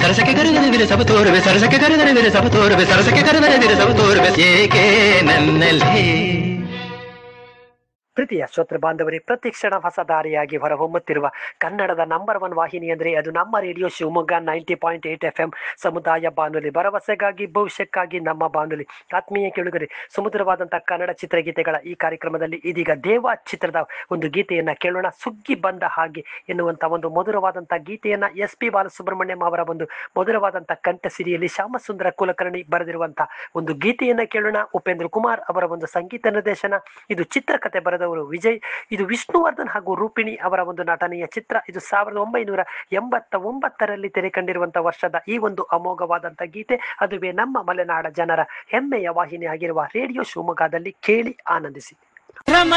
ಸರಸಕ್ಕೆ ಕರೆದರೆ ವಿರಸವ ತೋರುವೆ ಸರಸಕ್ಕೆ ಕರೆದರೆ ವಿರಸವ ತೋರುವೆ ಸರಸಕ್ಕೆ ಕರೆದರೆ ವಿರಸವ ತೋರುವೆ ಏಕೆ ನನ್ನಲ್ಲಿ ಪ್ರೀತಿಯ ಶ್ರೋತೃ ಬಾಂಧವರೇ ಪ್ರತಿ ಕ್ಷಣ ಹೊಸ ದಾರಿಯಾಗಿ ಹೊರಹೊಮ್ಮುತ್ತಿರುವ ಕನ್ನಡದ ನಂಬರ್ ಒನ್ ವಾಹಿನಿ ಅಂದರೆ ಅದು ನಮ್ಮ radio Shivamogga ninety point eight F M ಸಮುದಾಯ ಬಾನುಲಿ ಭರವಸೆಗಾಗಿ ಭವಿಷ್ಯಕ್ಕಾಗಿ ನಮ್ಮ ಬಾನುಲಿ ಆತ್ಮೀಯ ಕೇಳುಗರೆ ಸುಮಧುರವಾದಂತಹ ಕನ್ನಡ ಚಿತ್ರಗೀತೆಗಳ ಈ ಕಾರ್ಯಕ್ರಮದಲ್ಲಿ ಇದೀಗ ದೇವ ಚಿತ್ರದ ಒಂದು ಗೀತೆಯನ್ನ ಕೇಳೋಣ ಸುಗ್ಗಿ ಬಂದ ಹಾಗೆ ಎನ್ನುವಂತ ಒಂದು ಮಧುರವಾದಂತಹ ಗೀತೆಯನ್ನ ಎಸ್ ಪಿ ಬಾಲಸುಬ್ರಹ್ಮಣ್ಯಂ ಅವರ ಒಂದು ಮಧುರವಾದಂತಹ ಕಂಠಸಿರಿಯಲ್ಲಿ ಶ್ಯಾಮಸುಂದರ ಕುಲಕರ್ಣಿ ಬರೆದಿರುವಂತಹ ಒಂದು ಗೀತೆಯನ್ನ ಕೇಳೋಣ ಉಪೇಂದ್ರ ಕುಮಾರ್ ಅವರ ಒಂದು ಸಂಗೀತ ನಿರ್ದೇಶನ ಇದು ಚಿತ್ರಕಥೆ ಬರೆದವರು ವಿಜಯ್ ಇದು ವಿಷ್ಣುವರ್ಧನ್ ಹಾಗೂ ರೂಪಿಣಿ ಅವರ ಒಂದು ನಟನೆಯ ಚಿತ್ರ ಇದು ಸಾವಿರದ ಒಂಬೈನೂರ ಎಂಬತ್ತ ಒಂಬತ್ತರಲ್ಲಿ ತೆರೆ ಕಂಡಿರುವಂತಹ ವರ್ಷದ ಈ ಒಂದು ಅಮೋಘವಾದಂತಹ ಗೀತೆ ಅದುವೇ ನಮ್ಮ ಮಲೆನಾಡ ಜನರ ಹೆಮ್ಮೆಯ ವಾಹಿನಿ ಆಗಿರುವ ರೇಡಿಯೋ ಶಿವಮೊಗ್ಗದಲ್ಲಿ ಕೇಳಿ ಆನಂದಿಸಿ ಭ್ರಮ